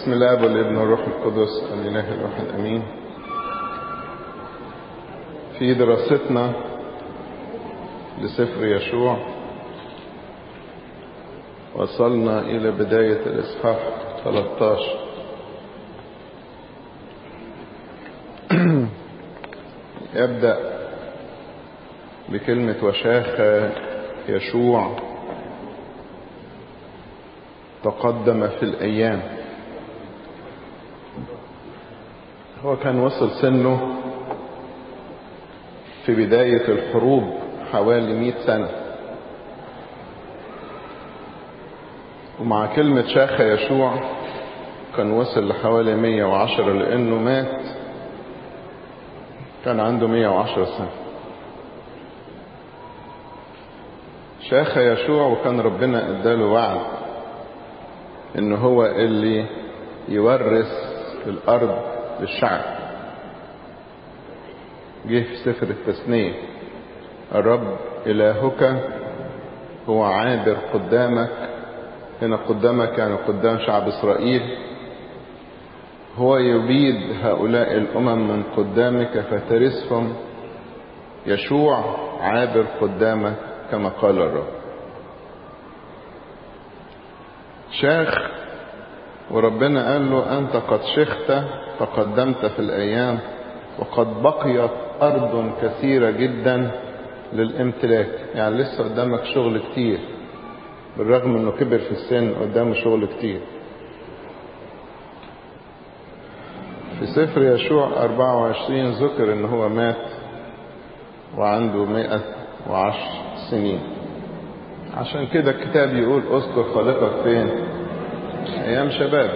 بسم الله والابن والروح القدس الإله الواحد أمين في دراستنا لسفر يشوع وصلنا إلى بداية الإصحاح 13 يبدأ بكلمة وشاخ يشوع تقدم في الأيام هو كان وصل سنه في بداية الحروب حوالي مئة سنة ومع كلمة شاخ يشوع كان وصل لحوالي مية وعشرة لأنه مات كان عنده مية وعشرة سنة شاخ يشوع وكان ربنا اداله وعد ان هو اللي يورث الارض للشعب جه في سفر التثنية الرب إلهك هو عابر قدامك هنا قدامك يعني قدام شعب إسرائيل هو يبيد هؤلاء الأمم من قدامك فترثهم يشوع عابر قدامك كما قال الرب شاخ وربنا قال له أنت قد شخت تقدمت في الأيام وقد بقيت أرض كثيرة جدا للامتلاك يعني لسه قدامك شغل كتير بالرغم انه كبر في السن قدامه شغل كتير في سفر يشوع 24 ذكر ان هو مات وعنده 110 سنين عشان كده الكتاب يقول اذكر خالقك فين ايام شباب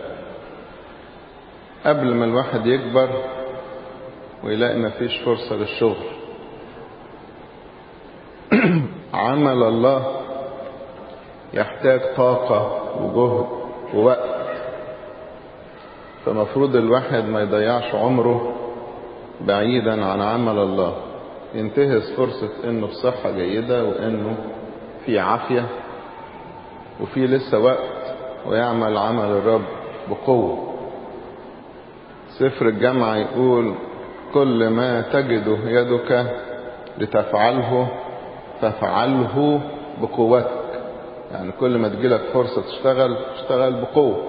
قبل ما الواحد يكبر ويلاقي مفيش فرصة للشغل عمل الله يحتاج طاقة وجهد ووقت فمفروض الواحد ما يضيعش عمره بعيدا عن عمل الله ينتهز فرصة انه في صحة جيدة وانه في عافية وفي لسه وقت ويعمل عمل الرب بقوة سفر الجامعة يقول كل ما تجده يدك لتفعله فافعله بقوتك يعني كل ما تجيلك فرصة تشتغل اشتغل بقوة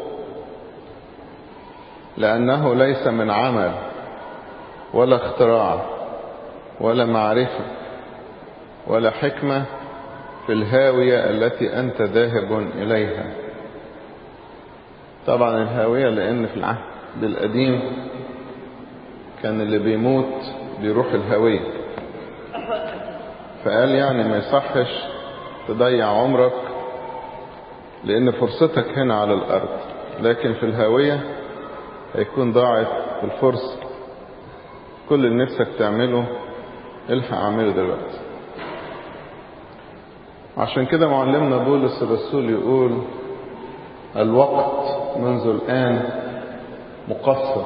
لأنه ليس من عمل ولا اختراع ولا معرفة ولا حكمة في الهاوية التي أنت ذاهب إليها طبعا الهاوية لأن في العهد القديم كان اللي بيموت بيروح الهوية فقال يعني ما يصحش تضيع عمرك لأن فرصتك هنا على الأرض لكن في الهوية هيكون ضاعت الفرصة كل اللي نفسك تعمله الحق اعمله دلوقتي عشان كده معلمنا بولس الرسول يقول الوقت منذ الآن مقصر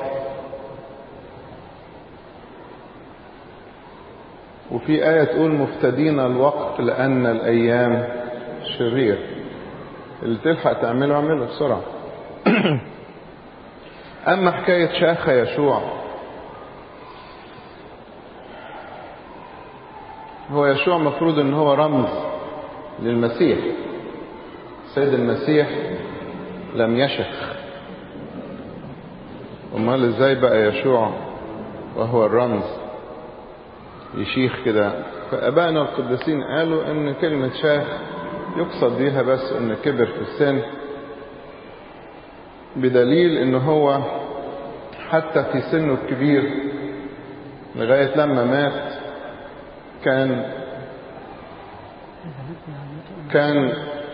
وفي آية تقول مفتدين الوقت لأن الأيام شرير اللي تلحق تعمله اعمله بسرعة أما حكاية شاخ يشوع هو يشوع مفروض ان هو رمز للمسيح سيد المسيح لم يشخ امال ازاي بقى يشوع وهو الرمز يشيخ كده فابائنا القديسين قالوا ان كلمة شاخ يقصد بيها بس ان كبر في السن بدليل ان هو حتى في سنه الكبير لغاية لما مات كان كان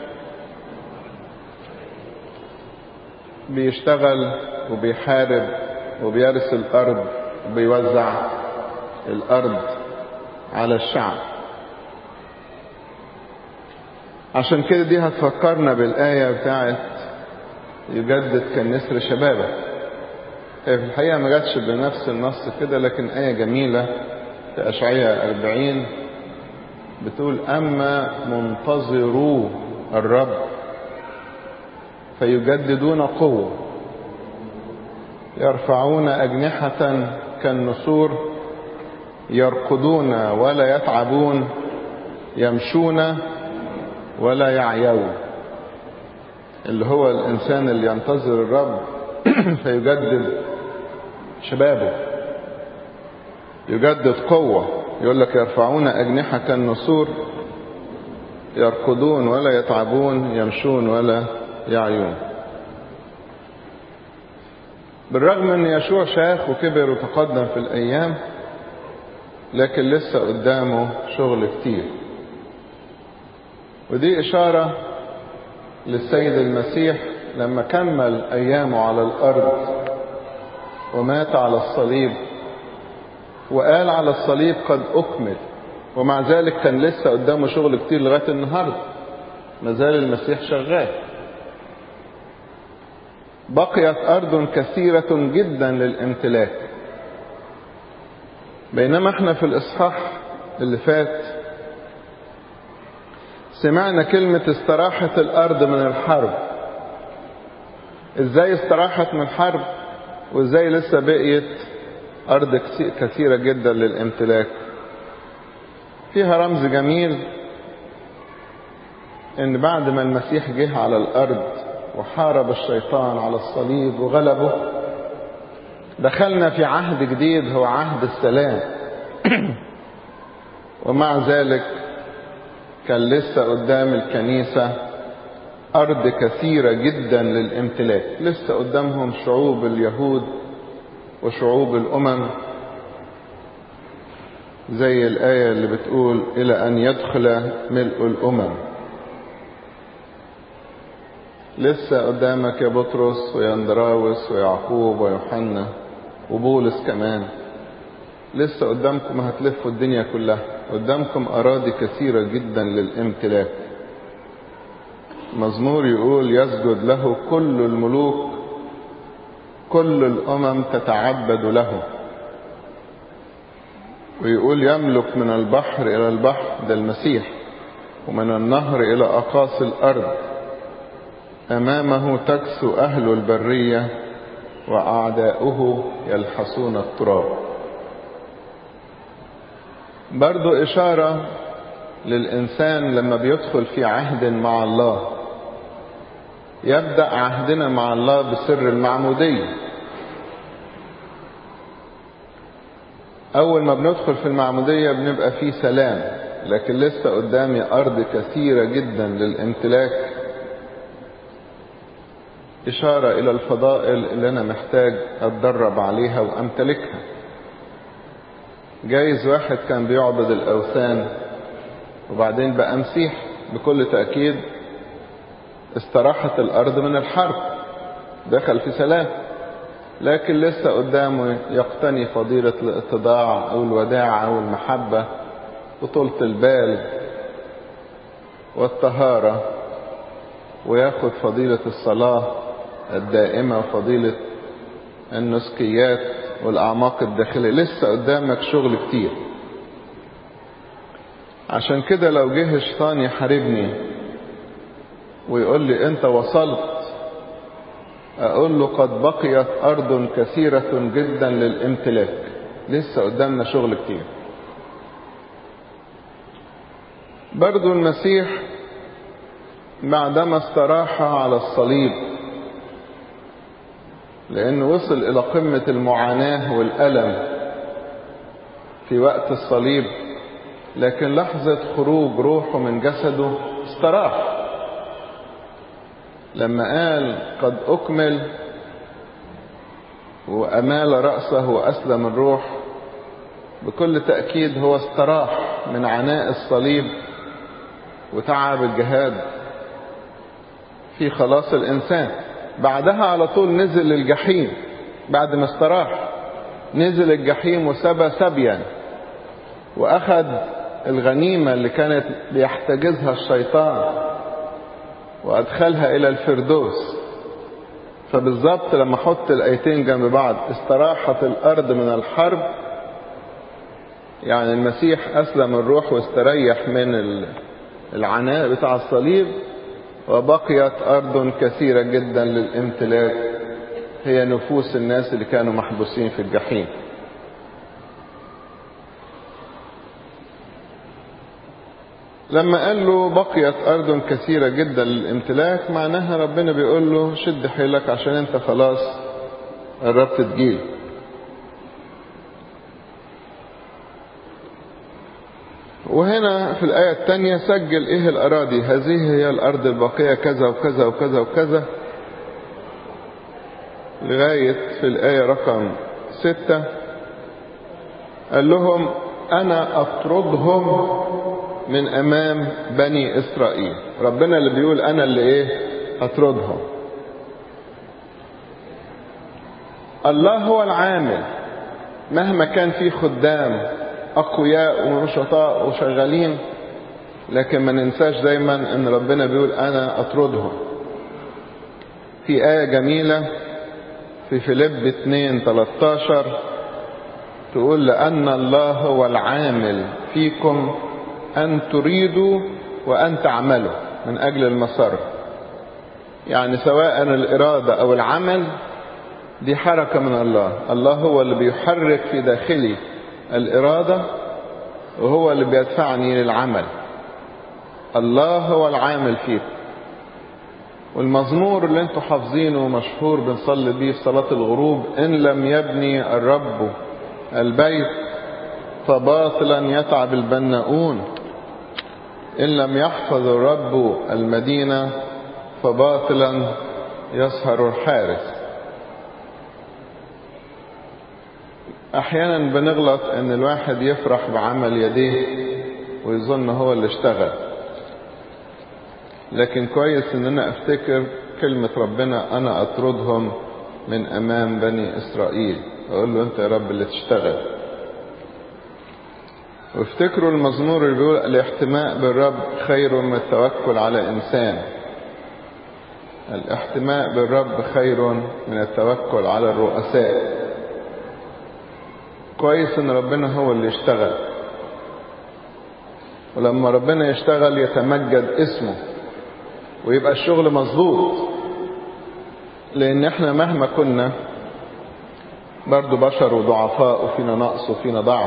بيشتغل وبيحارب وبيرث الأرض وبيوزع الأرض على الشعب عشان كده دي هتفكرنا بالآية بتاعت يجدد كالنسر شبابه هي في الحقيقة ما جاتش بنفس النص كده لكن آية جميلة في أشعية أربعين بتقول أما منتظرو الرب فيجددون قوة يرفعون أجنحة كالنسور يرقدون ولا يتعبون يمشون ولا يعيون اللي هو الإنسان اللي ينتظر الرب فيجدد شبابه يجدد قوة يقول لك يرفعون أجنحة كالنسور يرقدون ولا يتعبون يمشون ولا يعيون بالرغم ان يشوع شاخ وكبر وتقدم في الايام لكن لسه قدامه شغل كتير ودي اشارة للسيد المسيح لما كمل ايامه على الارض ومات على الصليب وقال على الصليب قد اكمل ومع ذلك كان لسه قدامه شغل كتير لغاية النهاردة ما زال المسيح شغال بقيت أرض كثيرة جدا للامتلاك بينما احنا في الإصحاح اللي فات سمعنا كلمة استراحة الأرض من الحرب ازاي استراحت من الحرب وازاي لسه بقيت أرض كثيرة جدا للامتلاك فيها رمز جميل ان بعد ما المسيح جه على الارض وحارب الشيطان على الصليب وغلبه دخلنا في عهد جديد هو عهد السلام ومع ذلك كان لسه قدام الكنيسة أرض كثيرة جدا للامتلاك لسه قدامهم شعوب اليهود وشعوب الأمم زي الآية اللي بتقول إلى أن يدخل ملء الأمم لسه قدامك يا بطرس ويا اندراوس ويعقوب ويوحنا وبولس كمان لسه قدامكم هتلفوا الدنيا كلها قدامكم أراضي كثيرة جدا للامتلاك مزمور يقول يسجد له كل الملوك كل الأمم تتعبد له ويقول يملك من البحر إلى البحر ده المسيح ومن النهر إلى أقاصي الأرض أمامه تكسو أهل البرية وأعداؤه يلحسون التراب برضو إشارة للإنسان لما بيدخل في عهد مع الله يبدأ عهدنا مع الله بسر المعمودية أول ما بندخل في المعمودية بنبقى في سلام لكن لسه قدامي أرض كثيرة جدا للامتلاك إشارة إلى الفضائل اللي أنا محتاج أتدرب عليها وأمتلكها جايز واحد كان بيعبد الأوثان وبعدين بقى مسيح بكل تأكيد استراحت الأرض من الحرب دخل في سلام لكن لسه قدامه يقتني فضيلة الاتضاع أو الوداع أو المحبة وطولة البال والطهارة وياخد فضيلة الصلاة الدائمة وفضيلة النسكيات والأعماق الداخلية لسه قدامك شغل كتير عشان كده لو جه الشيطان يحاربني ويقول لي انت وصلت اقول له قد بقيت ارض كثيرة جدا للامتلاك لسه قدامنا شغل كتير برضو المسيح بعدما استراح على الصليب لأنه وصل إلى قمة المعاناة والألم في وقت الصليب لكن لحظة خروج روحه من جسده استراح لما قال قد أكمل وأمال رأسه وأسلم الروح بكل تأكيد هو استراح من عناء الصليب وتعب الجهاد في خلاص الإنسان بعدها على طول نزل الجحيم بعد ما استراح نزل الجحيم وسبى سبيا وأخذ الغنيمة اللي كانت بيحتجزها الشيطان وأدخلها إلى الفردوس فبالظبط لما أحط الآيتين جنب بعض استراحت الأرض من الحرب يعني المسيح أسلم الروح واستريح من العناء بتاع الصليب وبقيت أرض كثيرة جدا للامتلاك هي نفوس الناس اللي كانوا محبوسين في الجحيم لما قال له بقيت أرض كثيرة جدا للامتلاك معناها ربنا بيقول له شد حيلك عشان انت خلاص قربت تجيل وهنا في الآية الثانية سجل إيه الأراضي هذه هي الأرض الباقية كذا وكذا وكذا وكذا لغاية في الآية رقم ستة قال لهم أنا أطردهم من أمام بني إسرائيل ربنا اللي بيقول أنا اللي إيه أطردهم الله هو العامل مهما كان في خدام أقوياء ونشطاء وشغالين لكن ما ننساش دايما أن ربنا بيقول أنا أطردهم في آية جميلة في فيليب 2 13 تقول لأن الله هو العامل فيكم أن تريدوا وأن تعملوا من أجل المسار يعني سواء الإرادة أو العمل دي حركة من الله الله هو اللي بيحرك في داخلي الإرادة وهو اللي بيدفعني للعمل الله هو العامل فيك والمزمور اللي انتوا حافظينه مشهور بنصلي بيه في صلاة الغروب إن لم يبني الرب البيت فباطلا يتعب البناؤون إن لم يحفظ الرب المدينة فباطلا يسهر الحارس احيانا بنغلط ان الواحد يفرح بعمل يديه ويظن هو اللي اشتغل لكن كويس ان انا افتكر كلمة ربنا انا اطردهم من امام بني اسرائيل اقول له انت يا رب اللي تشتغل وافتكروا المزمور اللي بيقول الاحتماء بالرب خير من التوكل على انسان الاحتماء بالرب خير من التوكل على الرؤساء كويس ان ربنا هو اللي يشتغل ولما ربنا يشتغل يتمجد اسمه ويبقى الشغل مظبوط لان احنا مهما كنا برضو بشر وضعفاء وفينا نقص وفينا ضعف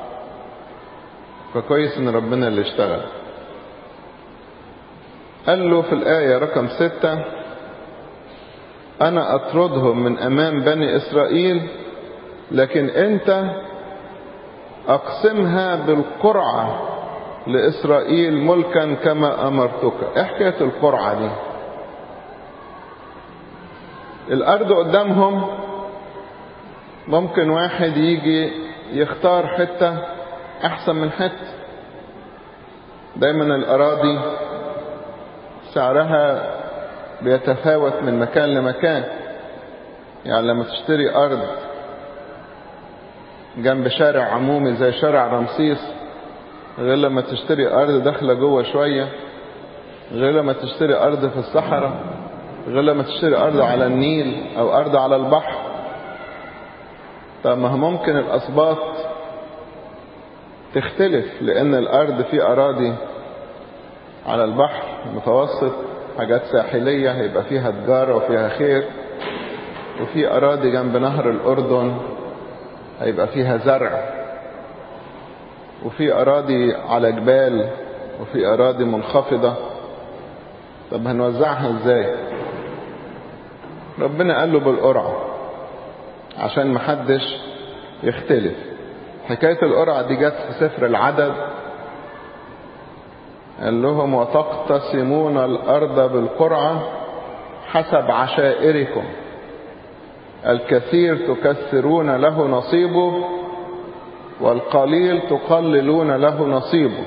فكويس ان ربنا اللي اشتغل قال له في الآية رقم ستة أنا أطردهم من أمام بني إسرائيل لكن أنت أقسمها بالقرعة لإسرائيل ملكا كما أمرتك إيه حكاية القرعة دي الأرض قدامهم ممكن واحد يجي يختار حتة أحسن من حتة دايما الأراضي سعرها بيتفاوت من مكان لمكان يعني لما تشتري أرض جنب شارع عمومي زي شارع رمسيس غير لما تشتري أرض داخلة جوه شوية غير لما تشتري أرض في الصحراء غير لما تشتري أرض على النيل أو أرض على البحر طب ما هو ممكن الأسباط تختلف لأن الأرض في أراضي على البحر المتوسط حاجات ساحلية هيبقى فيها تجارة وفيها خير وفي أراضي جنب نهر الأردن هيبقى فيها زرع وفي أراضي على جبال وفي أراضي منخفضة طب هنوزعها ازاي ربنا قال له بالقرعة عشان محدش يختلف حكاية القرعة دي جت في سفر العدد قال لهم وتقتسمون الأرض بالقرعة حسب عشائركم الكثير تكثرون له نصيبه والقليل تقللون له نصيبه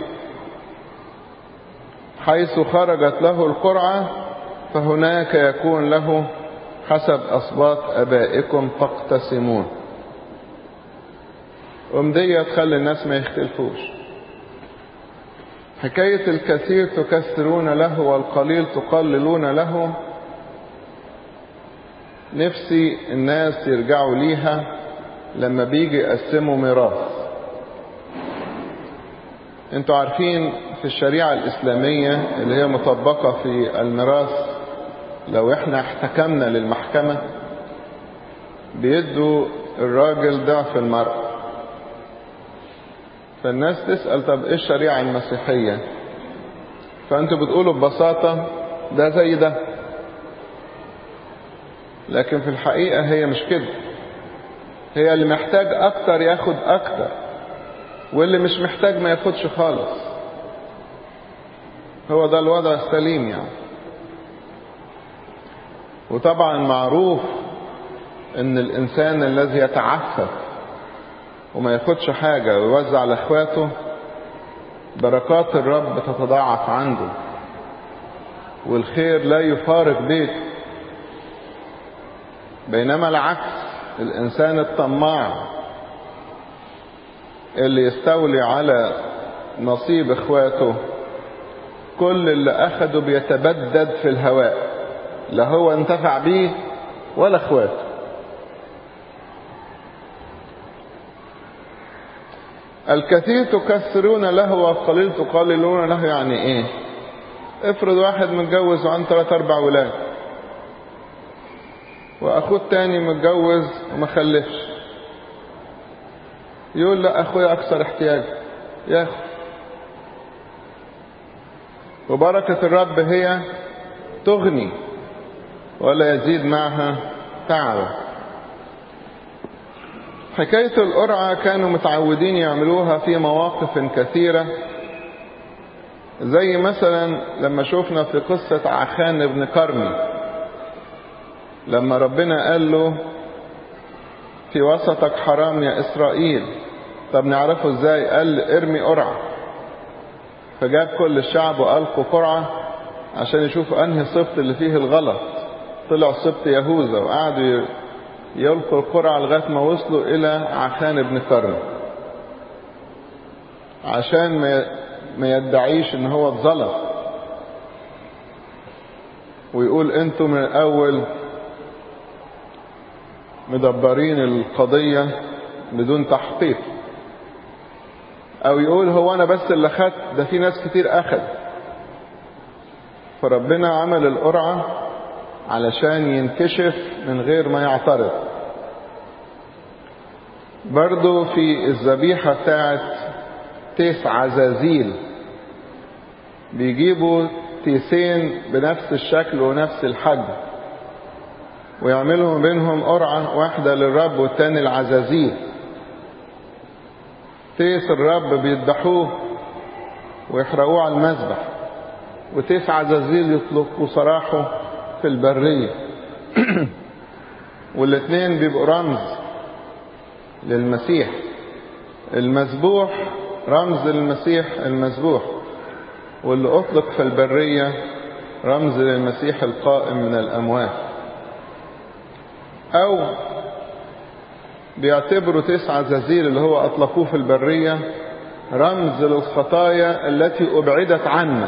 حيث خرجت له القرعة فهناك يكون له حسب أصباط أبائكم تقتسمون ومدية تخلي الناس ما يختلفوش حكاية الكثير تكثرون له والقليل تقللون له نفسي الناس يرجعوا ليها لما بيجي يقسموا ميراث انتوا عارفين في الشريعة الإسلامية اللي هي مطبقة في الميراث لو احنا احتكمنا للمحكمة بيدوا الراجل ضعف المرأة فالناس تسأل طب ايه الشريعة المسيحية فانتوا بتقولوا ببساطة ده زي ده لكن في الحقيقة هي مش كده هي اللي محتاج اكتر ياخد اكتر واللي مش محتاج ما ياخدش خالص هو ده الوضع السليم يعني وطبعا معروف ان الانسان الذي يتعفف وما ياخدش حاجة ويوزع على اخواته بركات الرب تتضاعف عنده والخير لا يفارق بيته بينما العكس الانسان الطماع اللي يستولي على نصيب اخواته كل اللي اخده بيتبدد في الهواء لا هو انتفع بيه ولا اخواته الكثير تكسرون له والقليل تقللون له يعني ايه افرض واحد متجوز وعنده ثلاث اربع ولاد واخوه التاني متجوز وما خلفش يقول لا اخويا اكثر احتياج ياخد وبركة الرب هي تغني ولا يزيد معها تعب حكاية القرعة كانوا متعودين يعملوها في مواقف كثيرة زي مثلا لما شفنا في قصة عخان بن كرمي لما ربنا قال له في وسطك حرام يا إسرائيل طب نعرفه ازاي قال ارمي قرعة فجاب كل الشعب وألقوا قرعة عشان يشوفوا أنهي سبط اللي فيه الغلط طلع سبط يهوذا وقعدوا يلقوا القرعة لغاية ما وصلوا إلى عخان بن كرم عشان ما ما يدعيش ان هو اتظلم ويقول انتم من الاول مدبرين القضية بدون تحقيق او يقول هو انا بس اللي خدت ده في ناس كتير اخد فربنا عمل القرعة علشان ينكشف من غير ما يعترض برضو في الذبيحة بتاعت تيس عزازيل بيجيبوا تيسين بنفس الشكل ونفس الحجم ويعملوا بينهم قرعة واحدة للرب والتاني العزازيل تيس الرب بيذبحوه ويحرقوه على المذبح وتيس عزازيل يطلقوا سراحه في البرية والاثنين بيبقوا رمز للمسيح المذبوح رمز للمسيح المذبوح واللي أطلق في البرية رمز للمسيح القائم من الأموات أو بيعتبروا تسعة ززيل اللي هو أطلقوه في البرية رمز للخطايا التي أبعدت عنا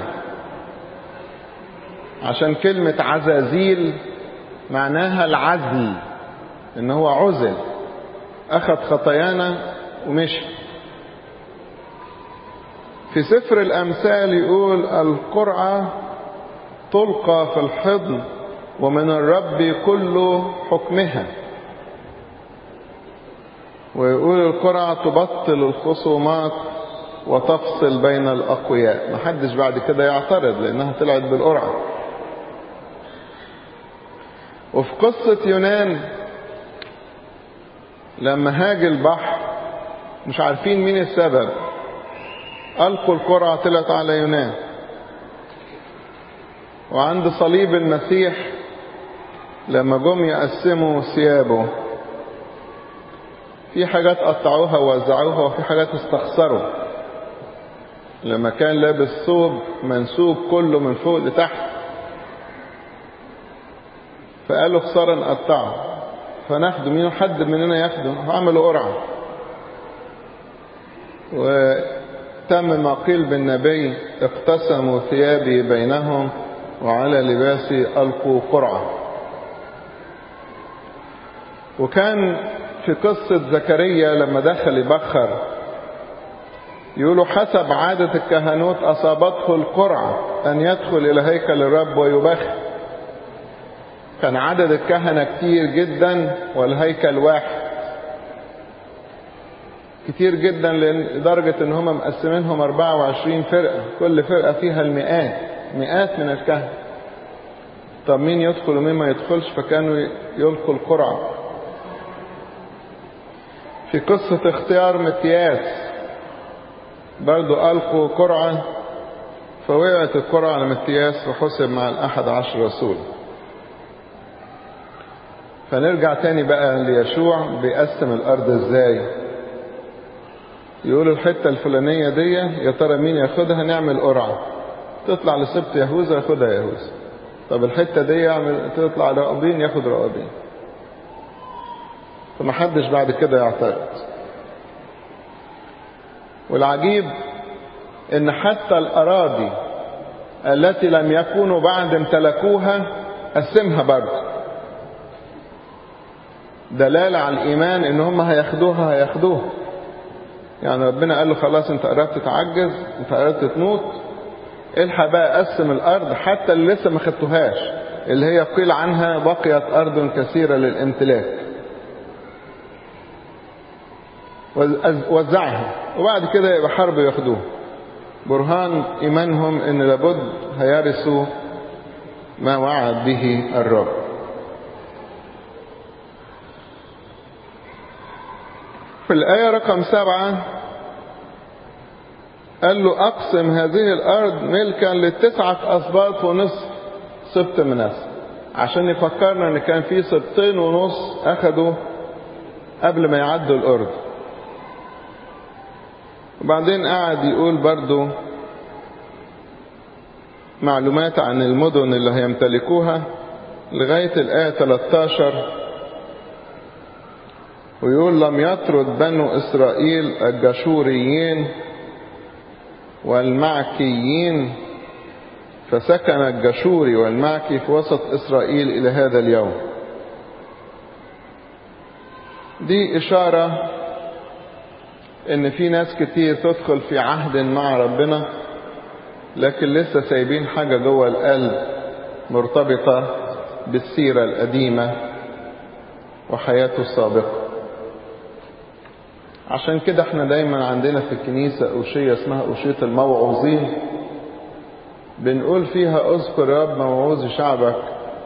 عشان كلمة عزازيل معناها العزل إن هو عزل أخذ خطايانا ومشي في سفر الأمثال يقول القرعة تلقى في الحضن ومن الرب كل حكمها ويقول القرعة تبطل الخصومات وتفصل بين الأقوياء محدش بعد كده يعترض لأنها طلعت بالقرعة وفي قصة يونان لما هاج البحر مش عارفين مين السبب ألقوا القرعة طلعت على يونان وعند صليب المسيح لما جم يقسموا ثيابه في حاجات قطعوها ووزعوها وفي حاجات استخسروا لما كان لابس ثوب منسوب كله من فوق لتحت فقالوا خسارة نقطعه فناخده مين حد مننا ياخده عملوا قرعة وتم ما قيل بالنبي اقتسموا ثيابي بينهم وعلى لباسي ألقوا قرعة وكان في قصة زكريا لما دخل يبخر يقولوا حسب عادة الكهنوت أصابته القرعة أن يدخل إلى هيكل الرب ويبخر كان عدد الكهنة كتير جدا والهيكل واحد كتير جدا لدرجة ان هم مقسمينهم 24 فرقة كل فرقة فيها المئات مئات من الكهنة طب مين يدخل ومين ما يدخلش فكانوا يلقوا القرعة في قصة اختيار متياس برضو ألقوا قرعة فوقعت القرعة على متياس وحسب مع الأحد عشر رسول فنرجع تاني بقى ليشوع بيقسم الأرض ازاي يقولوا الحتة الفلانية دي يا ترى مين ياخدها نعمل قرعة تطلع لسبط يهوذا ياخدها يهوذا طب الحتة دي يعمل تطلع رقابين ياخد رقابين فمحدش بعد كده يعترض والعجيب ان حتى الاراضي التي لم يكونوا بعد امتلكوها قسمها برضه دلالة على الإيمان إن هم هياخدوها هياخدوها يعني ربنا قال له خلاص أنت قربت تعجز أنت قربت تموت الحق بقى قسم الأرض حتى اللي لسه ما خدتوهاش اللي هي قيل عنها بقيت أرض كثيرة للامتلاك وزعها وبعد كده يبقى حرب ياخدوها برهان إيمانهم إن لابد هيرثوا ما وعد به الرب في الآية رقم سبعة قال له أقسم هذه الأرض ملكا للتسعة أسباط ونصف سبط مناس عشان يفكرنا إن كان في سبطين ونص أخدوا قبل ما يعدوا الأرض وبعدين قعد يقول برضو معلومات عن المدن اللي هيمتلكوها لغاية الآية 13 ويقول لم يطرد بنو إسرائيل الجشوريين والمعكيين فسكن الجشوري والمعكي في وسط إسرائيل إلى هذا اليوم دي إشارة إن في ناس كتير تدخل في عهد مع ربنا لكن لسه سايبين حاجة جوه القلب مرتبطة بالسيرة القديمة وحياته السابقة عشان كده احنا دايما عندنا في الكنيسة أوشية اسمها أوشية الموعوظين بنقول فيها اذكر رب موعوظ شعبك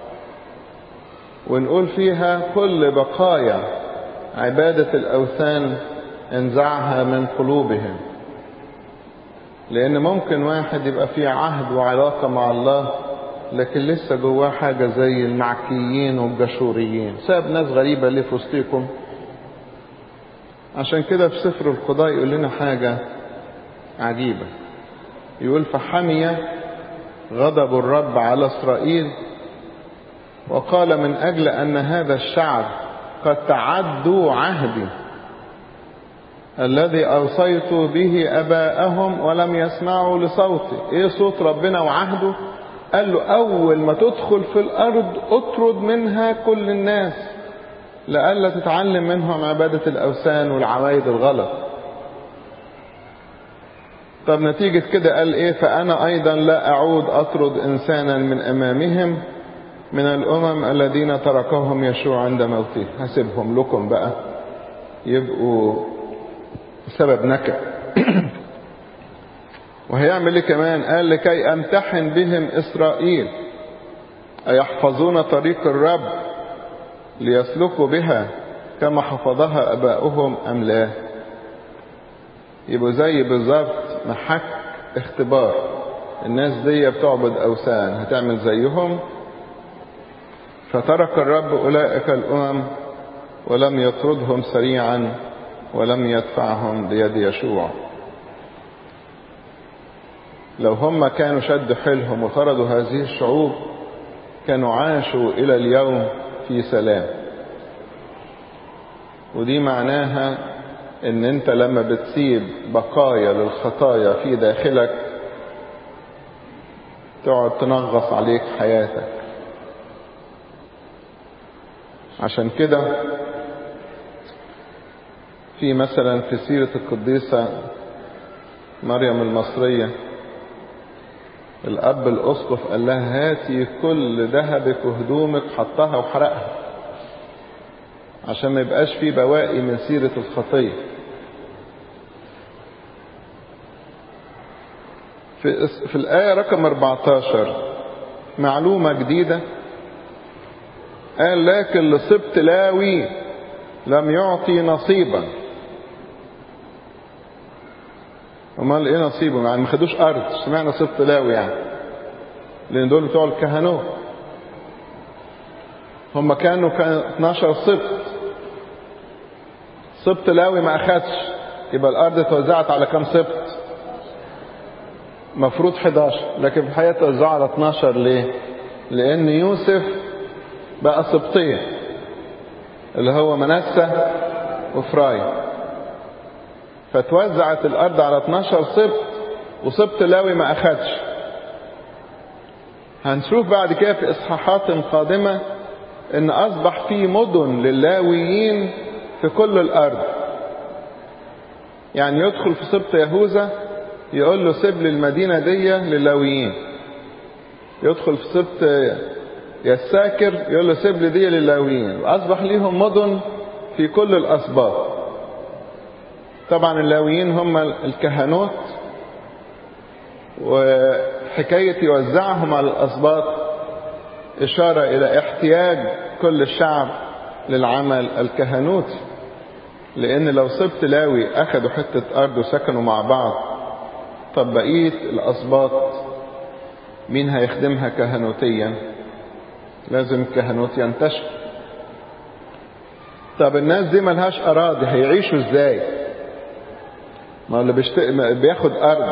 ونقول فيها كل بقايا عبادة الأوثان انزعها من قلوبهم لأن ممكن واحد يبقى فيه عهد وعلاقة مع الله لكن لسه جواه حاجة زي المعكيين والجشوريين ساب ناس غريبة ليه في وسطيكم عشان كده في سفر القضاء يقول لنا حاجة عجيبة يقول فحمي غضب الرب على إسرائيل وقال من أجل أن هذا الشعب قد تعدوا عهدي الذي أوصيت به أباءهم ولم يسمعوا لصوتي إيه صوت ربنا وعهده قال له أول ما تدخل في الأرض اطرد منها كل الناس لئلا تتعلم منهم عبادة الأوثان والعوايد الغلط طب نتيجة كده قال إيه فأنا أيضا لا أعود أطرد إنسانا من أمامهم من الأمم الذين تركهم يشوع عند موته هسيبهم لكم بقى يبقوا سبب نكد وهيعمل ايه كمان قال لكي امتحن بهم اسرائيل ايحفظون طريق الرب ليسلكوا بها كما حفظها اباؤهم ام لا يبقوا زي بالظبط محك اختبار الناس دي بتعبد اوثان هتعمل زيهم فترك الرب اولئك الامم ولم يطردهم سريعا ولم يدفعهم بيد يشوع لو هم كانوا شدوا حيلهم وطردوا هذه الشعوب كانوا عاشوا إلى اليوم في سلام ودي معناها ان انت لما بتسيب بقايا للخطايا في داخلك تقعد تنغص عليك حياتك عشان كده في مثلا في سيرة القديسة مريم المصرية الأب الأسقف قال لها هاتي كل ذهبك وهدومك حطها وحرقها عشان ما يبقاش في بواقي من سيرة الخطية في, في الآية رقم 14 معلومة جديدة قال لكن لصبت لاوي لم يعطي نصيبا امال ايه نصيبه يعني ما خدوش ارض سمعنا صبت لاوي يعني لان دول بتوع الكهنوت هم كانوا كان 12 سبط سبط لاوي ما اخدش يبقى الارض اتوزعت على كام سبط مفروض 11 لكن في الحقيقه توزعوا على 12 ليه لان يوسف بقى سبطين اللي هو منسى وفراي فتوزعت الارض على 12 سبط وسبط لاوي ما اخدش هنشوف بعد كده في اصحاحات قادمه ان اصبح في مدن للاويين في كل الارض يعني يدخل في سبط يهوذا يقول له سيب لي المدينه دي للاويين يدخل في سبط يساكر يقول له سيب لي دي للاويين واصبح ليهم مدن في كل الاسباط طبعا اللاويين هم الكهنوت وحكايه يوزعهم على الاسباط اشاره الى احتياج كل الشعب للعمل الكهنوتي لان لو سبت لاوي اخدوا حته ارض وسكنوا مع بعض طب بقيه الاسباط مين هيخدمها كهنوتيا لازم الكهنوت ينتشر طب الناس دي ملهاش اراضي هيعيشوا ازاي ما اللي بيشت... بياخد ارض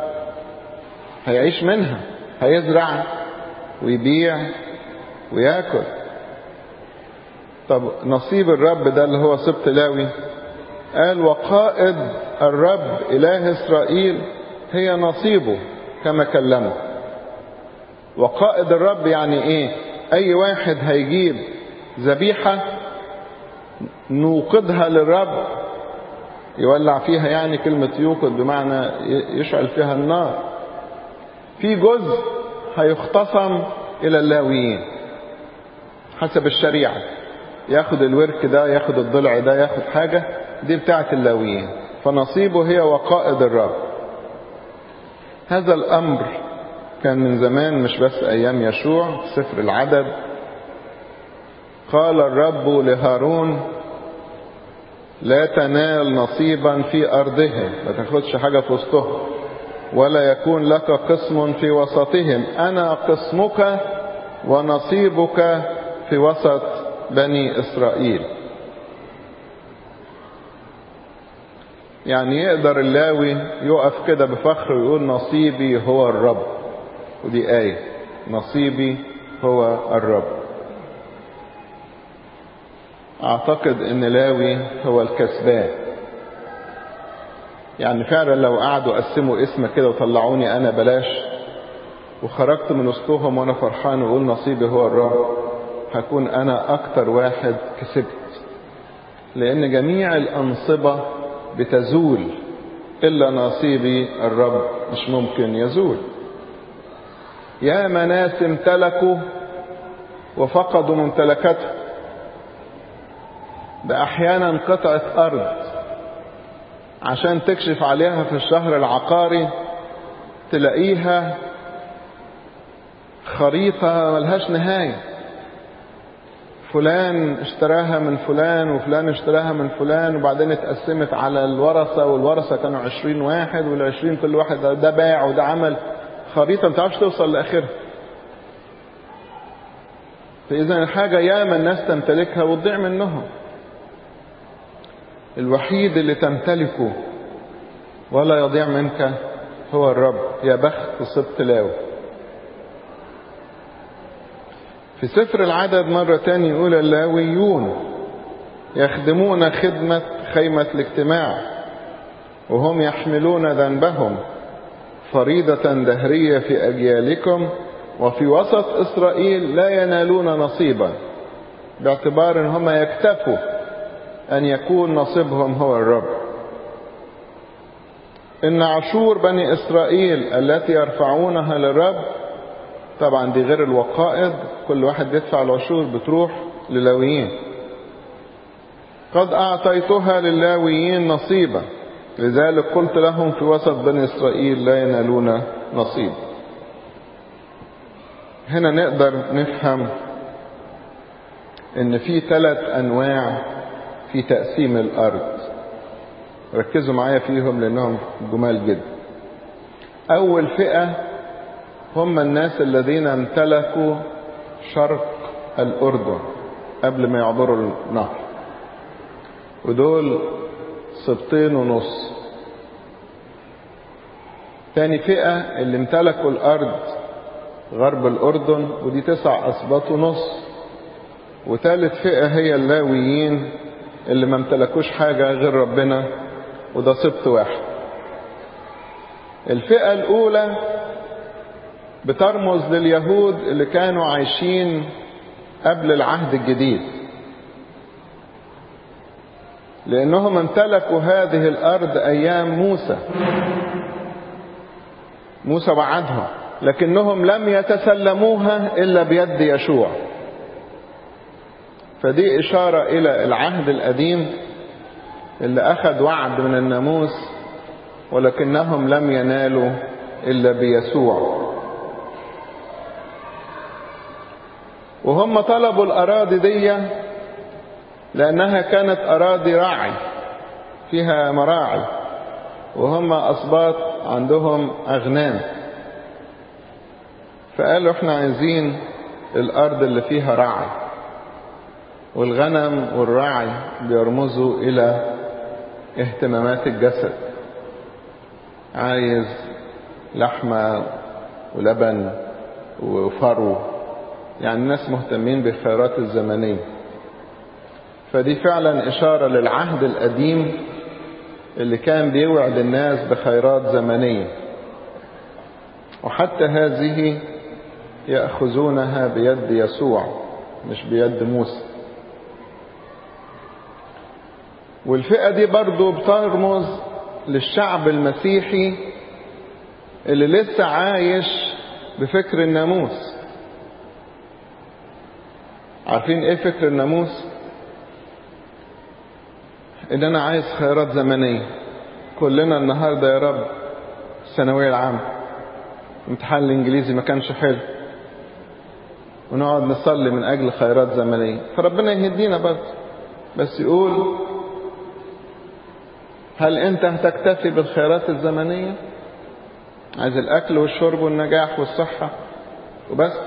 هيعيش منها هيزرع ويبيع وياكل طب نصيب الرب ده اللي هو سبط لاوي قال وقائد الرب اله اسرائيل هي نصيبه كما كلمه وقائد الرب يعني ايه اي واحد هيجيب ذبيحة نوقدها للرب يولع فيها يعني كلمة يوقد بمعنى يشعل فيها النار في جزء هيختصم الى اللاويين حسب الشريعة ياخد الورك ده ياخد الضلع ده ياخد حاجة دي بتاعت اللاويين فنصيبه هي وقائد الرب هذا الامر كان من زمان مش بس ايام يشوع سفر العدد قال الرب لهارون لا تنال نصيبا في ارضهم ما تاخدش حاجه في وسطهم ولا يكون لك قسم في وسطهم انا قسمك ونصيبك في وسط بني اسرائيل يعني يقدر اللاوي يقف كده بفخر ويقول نصيبي هو الرب ودي آية نصيبي هو الرب أعتقد إن لاوي هو الكسبان يعني فعلا لو قعدوا قسموا اسم كده وطلعوني أنا بلاش وخرجت من وسطهم وأنا فرحان وأقول نصيبي هو الرب هكون أنا أكتر واحد كسبت لأن جميع الأنصبة بتزول إلا نصيبي الرب مش ممكن يزول يا ناس امتلكوا وفقدوا ممتلكاتهم ده احيانا قطعة ارض عشان تكشف عليها في الشهر العقاري تلاقيها خريطة ملهاش نهاية فلان اشتراها من فلان وفلان اشتراها من فلان وبعدين اتقسمت على الورثة والورثة كانوا عشرين واحد والعشرين كل واحد ده باع وده عمل خريطة ما تعرفش توصل لآخرها فإذا الحاجة ياما الناس تمتلكها وتضيع منهم الوحيد اللي تمتلكه ولا يضيع منك هو الرب يا بخت سبط لاوي في سفر العدد مرة تاني يقول اللاويون يخدمون خدمة خيمة الاجتماع وهم يحملون ذنبهم فريضة دهرية في أجيالكم وفي وسط إسرائيل لا ينالون نصيبا باعتبار ان هم يكتفوا أن يكون نصيبهم هو الرب إن عشور بني إسرائيل التي يرفعونها للرب طبعا دي غير الوقائد كل واحد بيدفع العشور بتروح للاويين قد أعطيتها للاويين نصيبا لذلك قلت لهم في وسط بني إسرائيل لا ينالون نصيب هنا نقدر نفهم ان في ثلاث انواع في تقسيم الارض ركزوا معايا فيهم لانهم جمال جدا اول فئة هم الناس الذين امتلكوا شرق الاردن قبل ما يعبروا النهر ودول سبطين ونص تاني فئة اللي امتلكوا الارض غرب الاردن ودي تسع اسباط ونص وثالث فئة هي اللاويين اللي ما امتلكوش حاجة غير ربنا وده سبط واحد الفئة الأولى بترمز لليهود اللي كانوا عايشين قبل العهد الجديد لأنهم امتلكوا هذه الأرض أيام موسى موسى وعدهم لكنهم لم يتسلموها إلا بيد يشوع فدي إشارة إلى العهد القديم اللي أخذ وعد من الناموس ولكنهم لم ينالوا إلا بيسوع وهم طلبوا الأراضي دي لأنها كانت أراضي راعي فيها مراعي وهم أصباط عندهم أغنام فقالوا احنا عايزين الأرض اللي فيها راعي والغنم والراعي بيرمزوا إلى اهتمامات الجسد عايز لحمة ولبن وفرو يعني الناس مهتمين بالخيرات الزمنية فدي فعلا إشارة للعهد القديم اللي كان بيوعد الناس بخيرات زمنية وحتى هذه يأخذونها بيد يسوع مش بيد موسى والفئة دي برضو بترمز للشعب المسيحي اللي لسه عايش بفكر الناموس عارفين ايه فكر الناموس ان انا عايز خيرات زمنية كلنا النهاردة يا رب الثانوية العامة امتحان الانجليزي ما كانش حلو ونقعد نصلي من اجل خيرات زمنية فربنا يهدينا برضه بس يقول هل انت هتكتفي بالخيرات الزمنية عايز الاكل والشرب والنجاح والصحة وبس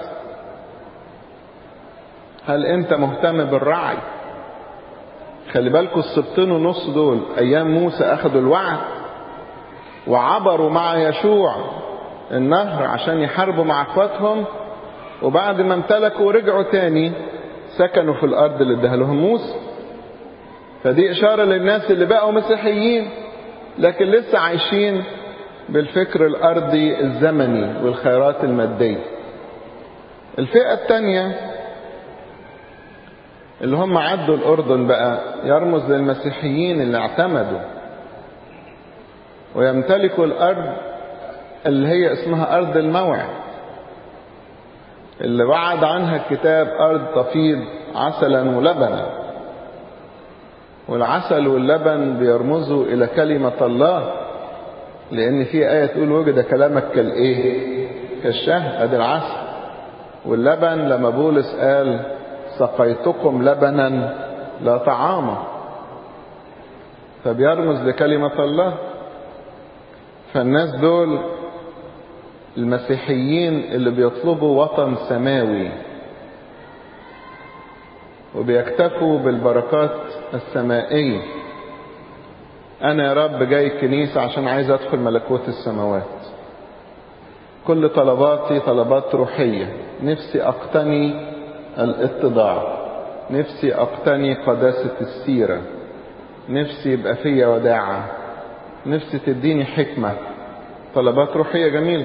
هل انت مهتم بالرعي خلي بالكوا السبطين ونص دول ايام موسى اخذوا الوعد وعبروا مع يشوع النهر عشان يحاربوا مع اخواتهم وبعد ما امتلكوا ورجعوا تاني سكنوا في الارض اللي اداها لهم موسى فدي اشاره للناس اللي بقوا مسيحيين لكن لسه عايشين بالفكر الارضي الزمني والخيرات الماديه الفئه الثانيه اللي هم عدوا الأردن بقى يرمز للمسيحيين اللي اعتمدوا ويمتلكوا الأرض اللي هي اسمها أرض الموعد اللي وعد عنها الكتاب أرض تفيض عسلا ولبنا والعسل واللبن بيرمزوا إلى كلمة الله لأن في آية تقول وجد كلامك كالإيه؟ كالشهد أدي العسل واللبن لما بولس قال سقيتكم لبنا لا طعاما فبيرمز لكلمة الله فالناس دول المسيحيين اللي بيطلبوا وطن سماوي وبيكتفوا بالبركات السمائية أنا يا رب جاي الكنيسة عشان عايز أدخل ملكوت السماوات كل طلباتي طلبات روحية نفسي أقتني الاتضاع نفسي اقتني قداسة السيرة نفسي يبقى فيا وداعة نفسي تديني حكمة طلبات روحية جميلة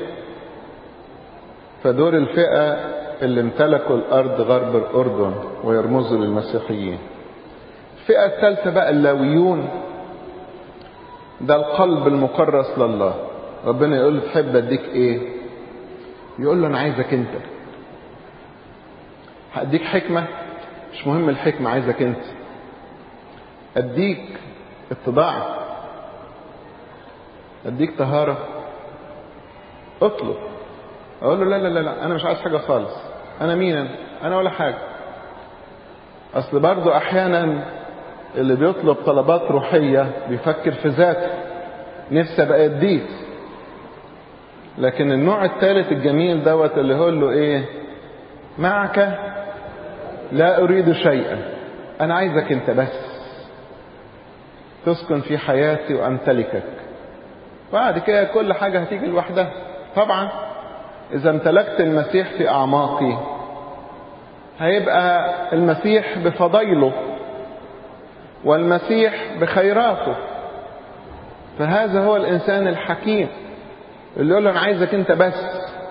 فدول الفئة اللي امتلكوا الأرض غرب الأردن ويرمزوا للمسيحيين الفئة الثالثة بقى اللاويون ده القلب المكرس لله ربنا يقول له تحب اديك ايه يقول له انا عايزك انت هاديك حكمه مش مهم الحكمه عايزك انت اديك اتضاع اديك طهاره اطلب اقول له لا لا لا لا انا مش عايز حاجه خالص انا مين انا انا ولا حاجه اصل برضو احيانا اللي بيطلب طلبات روحيه بيفكر في ذاته نفسي ابقى اديك لكن النوع الثالث الجميل دوت اللي هو له ايه معك لا اريد شيئا انا عايزك انت بس تسكن في حياتي وامتلكك بعد كده كل حاجه هتيجي لوحدها طبعا اذا امتلكت المسيح في اعماقي هيبقى المسيح بفضيله والمسيح بخيراته فهذا هو الانسان الحكيم اللي يقول له انا عايزك انت بس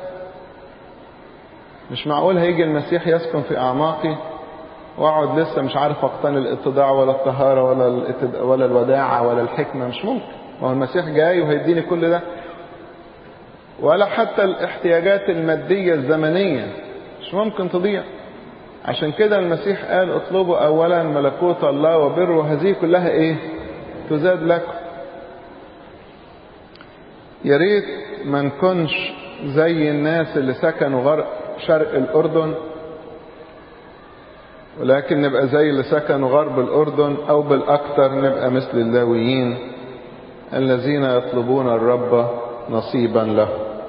مش معقول هيجي المسيح يسكن في اعماقي واقعد لسه مش عارف اقتني الاتضاع ولا الطهاره ولا الاتد... ولا الوداعه ولا الحكمه مش ممكن هو المسيح جاي وهيديني كل ده ولا حتى الاحتياجات الماديه الزمنيه مش ممكن تضيع عشان كده المسيح قال اطلبوا اولا ملكوت الله وبره هذه كلها ايه تزاد لكم يا ريت ما نكونش زي الناس اللي سكنوا غرب شرق الاردن ولكن نبقى زي اللي سكنوا غرب الاردن او بالاكثر نبقى مثل اللاويين الذين يطلبون الرب نصيبا له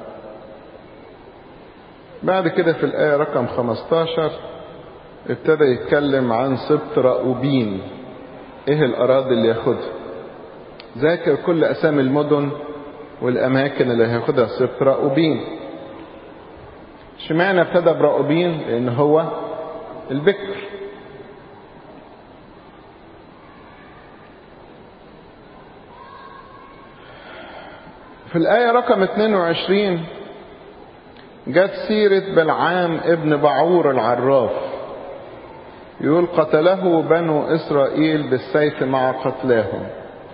بعد كده في الايه رقم 15 ابتدى يتكلم عن سبط رأوبين ايه الاراضي اللي ياخدها ذاكر كل اسامي المدن والاماكن اللي هياخدها سبط رأوبين اشمعنى ابتدى برأوبين لان هو البكر في الآية رقم 22 جت سيرة بلعام ابن بعور العراف يقول قتله بنو إسرائيل بالسيف مع قتلاهم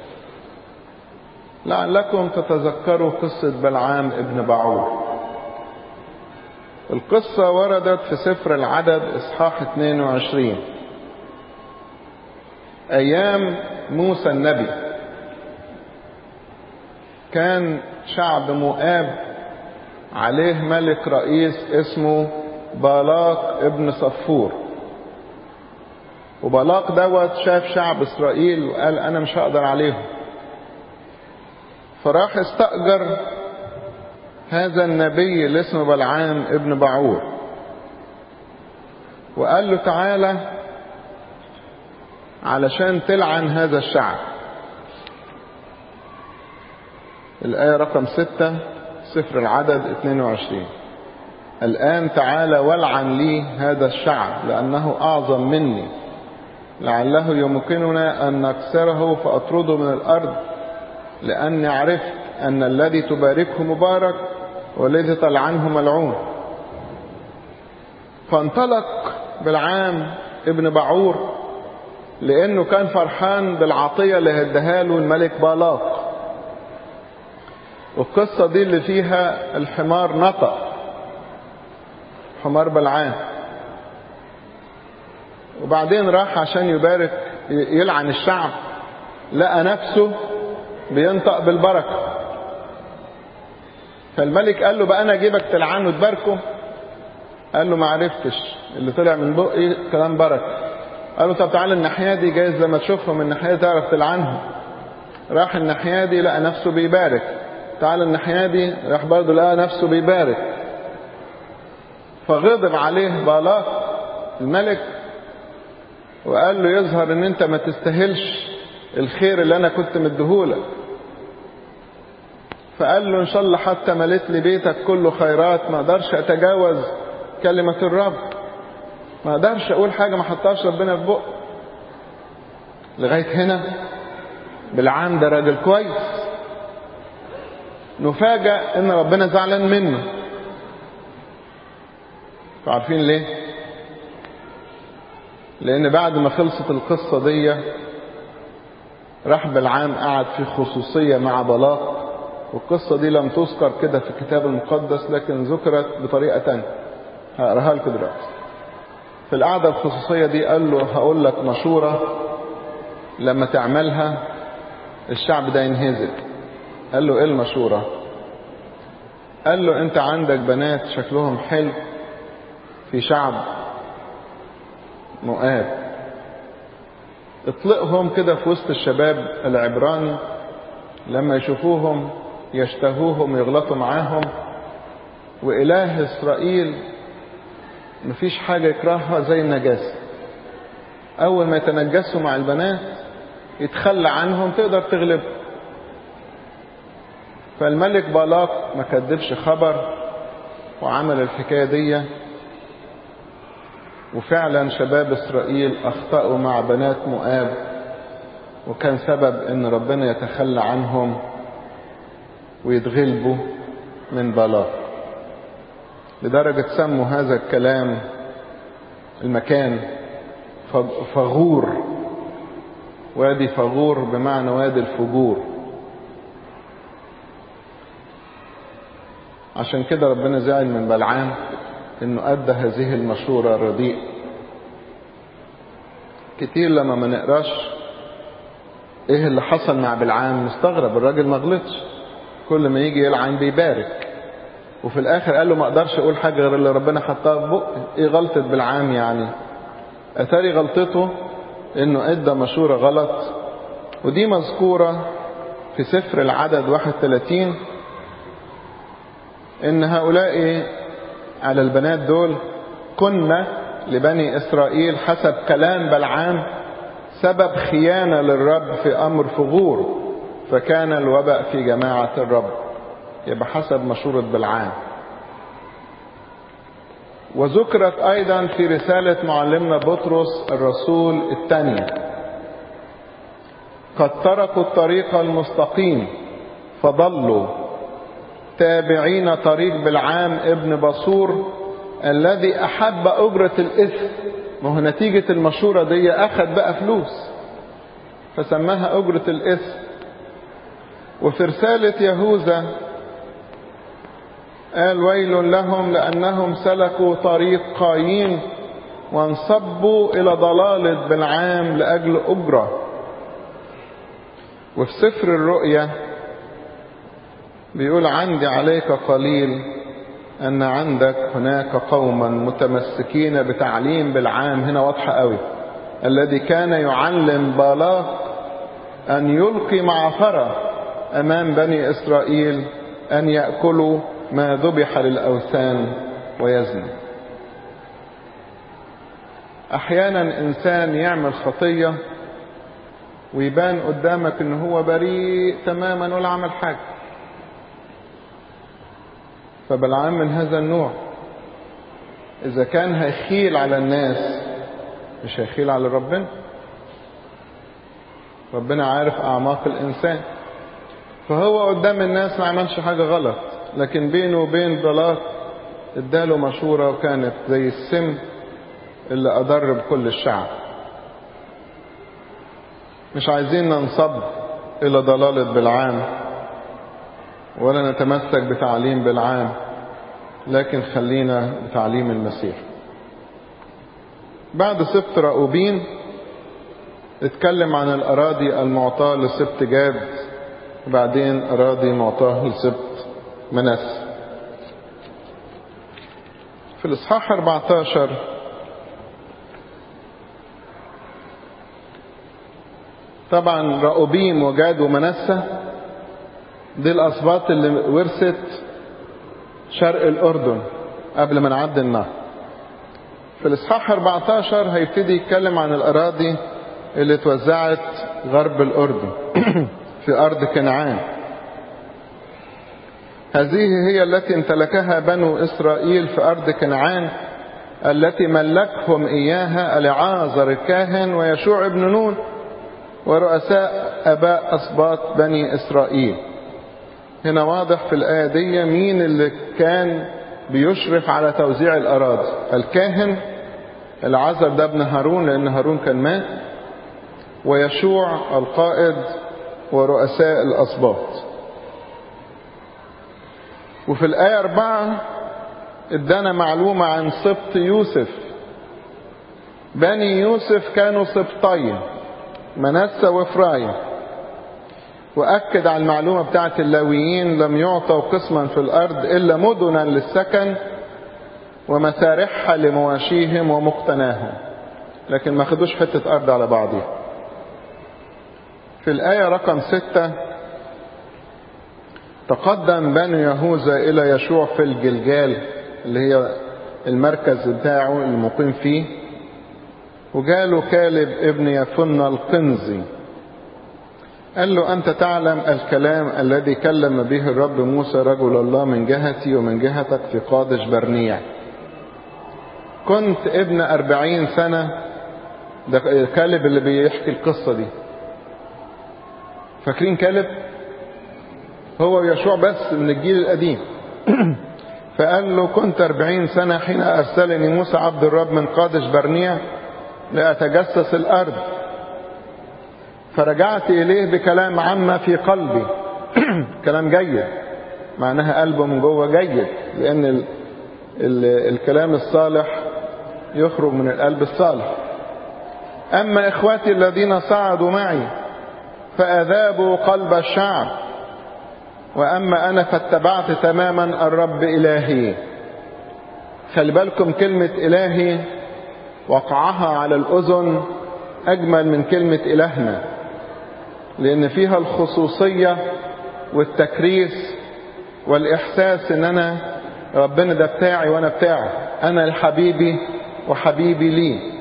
لعلكم تتذكروا قصة بلعام ابن بعور القصة وردت في سفر العدد إصحاح 22 أيام موسى النبي كان شعب مؤاب عليه ملك رئيس اسمه بالاق ابن صفور وبلاق دوت شاف شعب اسرائيل وقال انا مش هقدر عليهم فراح استأجر هذا النبي اللي اسمه بلعام ابن بعور وقال له تعالى علشان تلعن هذا الشعب الآية رقم ستة سفر العدد 22 الآن تعالى والعن لي هذا الشعب لأنه أعظم مني لعله يمكننا أن نكسره فأطرده من الأرض لأني عرفت أن الذي تباركه مبارك والذي تلعنه ملعون فانطلق بالعام ابن بعور لأنه كان فرحان بالعطية اللي هدها له الملك بالاق والقصة دي اللي فيها الحمار نطق حمار بلعام وبعدين راح عشان يبارك يلعن الشعب لقى نفسه بينطق بالبركة فالملك قال له بقى انا اجيبك تلعنه وتباركه قال له ما عرفتش اللي طلع من بقي كلام بركة قال له طب تعالى الناحية دي جايز لما تشوفهم من الناحية تعرف تلعنهم راح الناحية دي لقى نفسه بيبارك تعالى الناحية دي راح برضه لقى نفسه بيبارك فغضب عليه بالاق الملك وقال له يظهر ان انت ما تستاهلش الخير اللي انا كنت مديهولك فقال له ان شاء الله حتى مليت لي بيتك كله خيرات ما اقدرش اتجاوز كلمة الرب ما اقدرش اقول حاجة ما حطهاش ربنا في بق لغاية هنا بالعام ده راجل كويس نفاجأ ان ربنا زعلان منه عارفين ليه لان بعد ما خلصت القصة دي راح بالعام قعد في خصوصية مع بلاق والقصة دي لم تذكر كده في الكتاب المقدس لكن ذكرت بطريقة تانية هقراها لكم دلوقتي في القعدة الخصوصية دي قال له هقول لك مشورة لما تعملها الشعب ده ينهزم قال له ايه المشورة قال له انت عندك بنات شكلهم حلو في شعب مؤاب اطلقهم كده في وسط الشباب العبراني لما يشوفوهم يشتهوهم يغلطوا معاهم وإله إسرائيل مفيش حاجة يكرهها زي النجاسة أول ما يتنجسوا مع البنات يتخلى عنهم تقدر تغلب فالملك بالاق ما كدبش خبر وعمل الحكاية دي وفعلا شباب إسرائيل أخطأوا مع بنات مؤاب وكان سبب ان ربنا يتخلى عنهم ويتغلبوا من بلاق لدرجة سموا هذا الكلام المكان فغور وادي فغور بمعنى وادي الفجور عشان كده ربنا زعل من بلعام انه ادى هذه المشورة الرديئة كتير لما ما نقراش ايه اللي حصل مع بلعام مستغرب الراجل ما غلطش كل ما يجي يلعن بيبارك وفي الاخر قال له ما اقدرش اقول حاجه غير اللي ربنا حطها في بقي ايه غلطه بلعام يعني اتاري غلطته انه ادى مشوره غلط ودي مذكوره في سفر العدد 31 ان هؤلاء على البنات دول كنا لبني اسرائيل حسب كلام بلعام سبب خيانة للرب في أمر فغور فكان الوباء في جماعة الرب يبقى حسب مشورة بلعام وذكرت أيضا في رسالة معلمنا بطرس الرسول الثانية قد تركوا الطريق المستقيم فضلوا تابعين طريق بلعام ابن بصور الذي أحب أجرة الإثم ما هو نتيجة المشورة دي أخذ بقى فلوس فسماها أجرة الإثم وفي رسالة يهوذا قال ويل لهم لأنهم سلكوا طريق قايين وانصبوا إلى ضلالة بالعام لأجل أجرة وفي سفر الرؤيا بيقول عندي عليك قليل أن عندك هناك قوما متمسكين بتعليم بالعام هنا واضحة قوي الذي كان يعلم بالاق أن يلقي معفرة أمام بني إسرائيل أن يأكلوا ما ذبح للأوثان ويزنوا أحيانا إنسان يعمل خطية ويبان قدامك إن هو بريء تماما ولا عمل حاجة فبلعام من هذا النوع إذا كان هيخيل على الناس مش هيخيل على ربنا ربنا عارف أعماق الإنسان فهو قدام الناس ما عملش حاجة غلط لكن بينه وبين ضلال اداله مشورة وكانت زي السم اللي أضر بكل الشعب مش عايزين ننصب إلى ضلالة بالعام ولا نتمسك بتعليم بالعام لكن خلينا بتعليم المسيح بعد سبت رأوبين اتكلم عن الأراضي المعطاة لسبت جاد وبعدين أراضي معطاة لسبت منس في الإصحاح 14 طبعا رأوبيم وجاد ومنسة دي الأسباط اللي ورثت شرق الأردن قبل ما نعدي النهر في الإصحاح 14 هيبتدي يتكلم عن الأراضي اللي اتوزعت غرب الأردن في أرض كنعان هذه هي التي امتلكها بنو إسرائيل في أرض كنعان التي ملكهم إياها العازر الكاهن ويشوع ابن نون ورؤساء أباء أسباط بني إسرائيل هنا واضح في الآية دي مين اللي كان بيشرف على توزيع الأراضي الكاهن العازر ده ابن هارون لأن هارون كان مات ويشوع القائد ورؤساء الأسباط وفي الآية أربعة ادانا معلومة عن سبط يوسف بني يوسف كانوا سبطين منسى وفرايم وأكد على المعلومة بتاعت اللاويين لم يعطوا قسما في الأرض إلا مدنا للسكن ومسارحها لمواشيهم ومقتناهم لكن ما خدوش حتة أرض على بعضها في الآية رقم ستة تقدم بنو يهوذا إلى يشوع في الجلجال اللي هي المركز بتاعه المقيم فيه وجاله كالب ابن يفن القنزي قال له أنت تعلم الكلام الذي كلم به الرب موسى رجل الله من جهتي ومن جهتك في قادش برنيع كنت ابن أربعين سنة ده كالب اللي بيحكي القصة دي فاكرين كالب هو ويشوع بس من الجيل القديم فقال له كنت أربعين سنة حين أرسلني موسى عبد الرب من قادش برنيع لأتجسس الأرض فرجعت إليه بكلام عما في قلبي كلام جيد معناها قلبه من جوه جيد لأن ال ال الكلام الصالح يخرج من القلب الصالح أما إخواتي الذين صعدوا معي فأذابوا قلب الشعب وأما أنا فاتبعت تماما الرب إلهي خلي بالكم كلمة إلهي وقعها على الأذن أجمل من كلمة إلهنا لأن فيها الخصوصية والتكريس والإحساس إن أنا ربنا ده بتاعي وأنا بتاعه أنا لحبيبي وحبيبي لي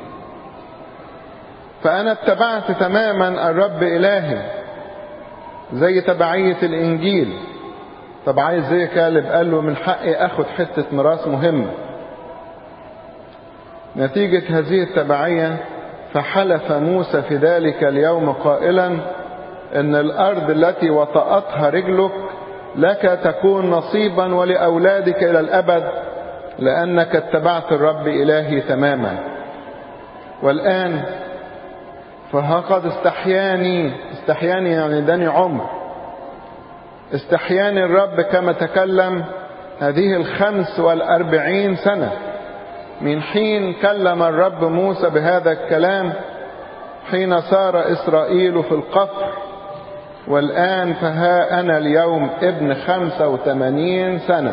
فأنا اتبعت تماما الرب إلهي زي تبعية الإنجيل طب عايز زي كالب قال له من حقي أخد حتة ميراث مهمة نتيجة هذه التبعية فحلف موسى في ذلك اليوم قائلا ان الارض التي وطأتها رجلك لك تكون نصيبا ولأولادك إلى الأبد لأنك اتبعت الرب إلهي تماما والآن فها قد استحياني استحياني يعني داني عمر استحياني الرب كما تكلم هذه الخمس والأربعين سنة من حين كلم الرب موسى بهذا الكلام حين سار إسرائيل في القفر والآن فها أنا اليوم ابن خمسة وثمانين سنة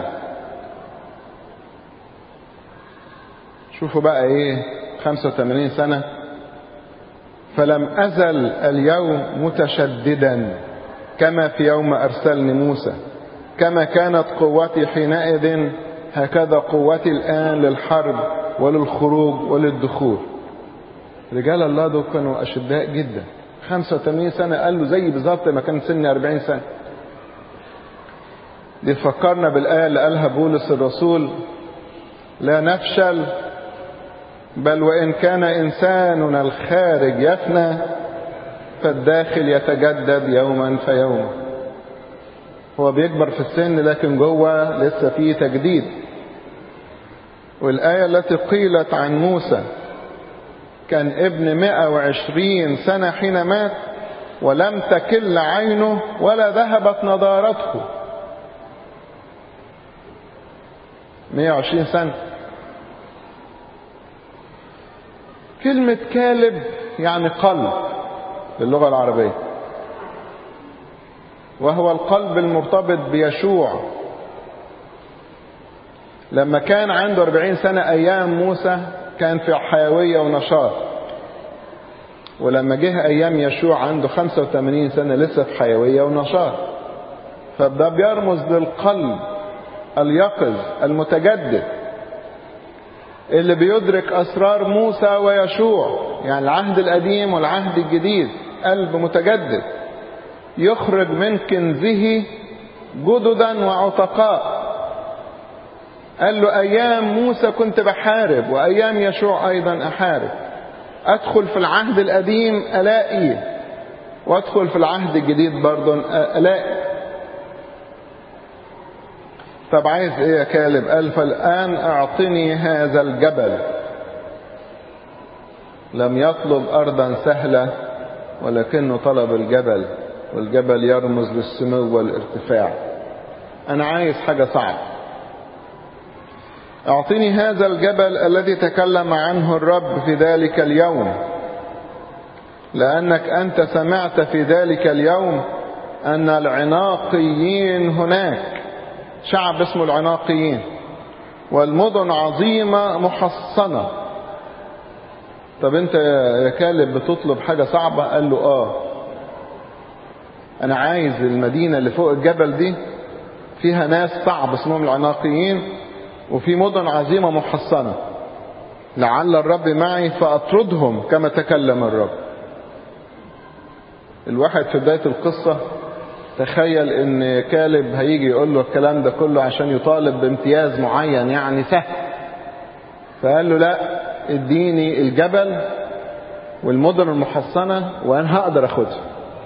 شوفوا بقى ايه خمسة وثمانين سنة فلم أزل اليوم متشددا كما في يوم أرسلني موسى كما كانت قوتي حينئذ هكذا قوتي الآن للحرب وللخروج وللدخول رجال الله دول كانوا أشداء جدا 85 سنة قال له زي بالظبط ما كان سني 40 سنة دي تفكرنا بالآية اللي قالها بولس الرسول لا نفشل بل وإن كان إنساننا الخارج يفنى فالداخل يتجدد يوما فيوما هو بيكبر في السن لكن جوه لسه فيه تجديد والآية التي قيلت عن موسى كان ابن 120 سنة حين مات ولم تكل عينه ولا ذهبت نضارته 120 سنة كلمة كالب يعني قلب باللغة العربية وهو القلب المرتبط بيشوع لما كان عنده 40 سنة أيام موسى كان في حيوية ونشاط ولما جه أيام يشوع عنده 85 سنة لسه في حيوية ونشاط فده بيرمز للقلب اليقظ المتجدد اللي بيدرك أسرار موسى ويشوع يعني العهد القديم والعهد الجديد قلب متجدد يخرج من كنزه جددا وعتقاء قال له أيام موسى كنت بحارب وأيام يشوع أيضا أحارب أدخل في العهد القديم ألاقي وأدخل في العهد الجديد برضه ألاقي طب عايز إيه يا كالب قال فالآن أعطني هذا الجبل لم يطلب أرضا سهلة ولكنه طلب الجبل والجبل يرمز للسمو والارتفاع أنا عايز حاجة صعبة أعطني هذا الجبل الذي تكلم عنه الرب في ذلك اليوم لأنك أنت سمعت في ذلك اليوم أن العناقيين هناك شعب اسمه العناقيين والمدن عظيمة محصنة طب انت يا كالب بتطلب حاجة صعبة قال له اه انا عايز المدينة اللي فوق الجبل دي فيها ناس صعب اسمهم العناقيين وفي مدن عظيمة محصنة لعل الرب معي فأطردهم كما تكلم الرب الواحد في بداية القصة تخيل ان كالب هيجي يقول له الكلام ده كله عشان يطالب بامتياز معين يعني سهل فقال له لا اديني الجبل والمدن المحصنة وانا هقدر اخدها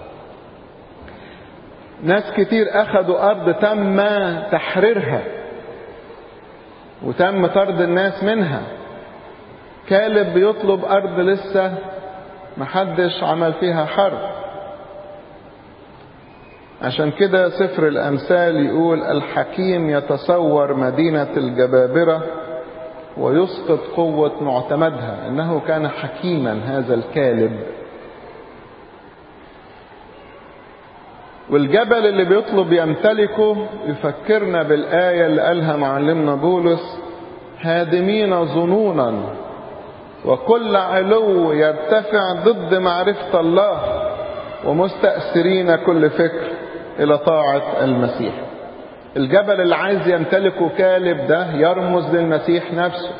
ناس كتير اخدوا ارض تم تحريرها وتم طرد الناس منها كالب بيطلب ارض لسه محدش عمل فيها حرب عشان كده سفر الامثال يقول الحكيم يتصور مدينة الجبابرة ويسقط قوة معتمدها انه كان حكيما هذا الكالب والجبل اللي بيطلب يمتلكه يفكرنا بالآية اللي قالها معلمنا بولس هادمين ظنونا وكل علو يرتفع ضد معرفة الله ومستأثرين كل فكر إلى طاعة المسيح الجبل اللي عايز يمتلكه كالب ده يرمز للمسيح نفسه